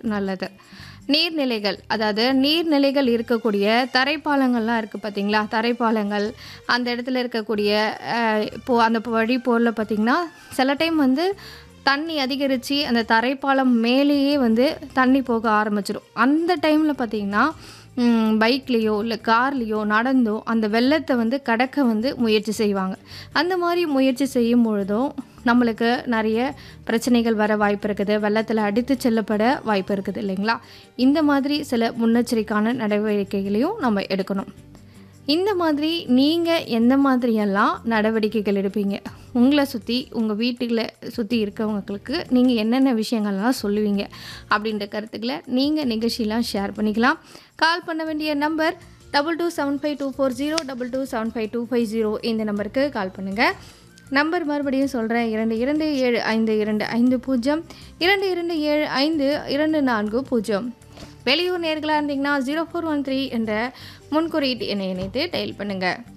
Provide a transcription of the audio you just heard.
நல்லது நீர்நிலைகள் அதாவது நீர்நிலைகள் இருக்கக்கூடிய தரைப்பாலங்கள்லாம் இருக்குது பார்த்தீங்களா தரைப்பாலங்கள் அந்த இடத்துல இருக்கக்கூடிய அஹ், இப்போ அந்த வழி போரில் பார்த்திங்கன்னா சில டைம் வந்து தண்ணி அதிகரித்து அந்த தரைப்பாலம் மேலேயே வந்து தண்ணி போக ஆரம்பிச்சிடும் அந்த டைமில் பார்த்திங்கன்னா பைக்லேயோ இல்லை கார்லேயோ நடந்தோ அந்த வெள்ளத்தை வந்து கடக்க வந்து முயற்சி செய்வாங்க அந்த மாதிரி முயற்சி செய்யும் பொழுதும் நம்மளுக்கு நிறைய பிரச்சனைகள் வர வாய்ப்பு இருக்குது வெள்ளத்தில் அடித்து செல்லப்பட வாய்ப்பு இருக்குது இல்லைங்களா இந்த மாதிரி சில முன்னெச்சரிக்கையான நடவடிக்கைகளையும் நம்ம எடுக்கணும் இந்த மாதிரி நீங்கள் எந்த மாதிரியெல்லாம் நடவடிக்கைகள் எடுப்பீங்க உங்களை சுற்றி உங்கள் வீட்டுகளை சுற்றி இருக்கவங்களுக்கு நீங்கள் என்னென்ன விஷயங்கள்லாம் சொல்லுவீங்க அப்படின்ற கருத்துக்களை நீங்கள் நிகழ்ச்சியெலாம் ஷேர் பண்ணிக்கலாம் கால் பண்ண வேண்டிய number double two seven five two four zero double two seven five two five zero இந்த நம்பருக்கு கால் பண்ணுங்கள் நம்பர் மறுபடியும் சொல்கிறேன் இரண்டு இரண்டு ஏழு ஐந்து இரண்டு ஐந்து பூஜ்ஜியம் இரண்டு இரண்டு ஏழு ஐந்து இரண்டு நான்கு பூஜ்ஜியம் வெளியூர் நேர்களாக இருந்தீங்கன்னா ஜீரோ ஃபோர் ஒன் த்ரீ என்ற முன்குறியீட்டு எண்ணை இணைத்து டயல் பண்ணுங்கள்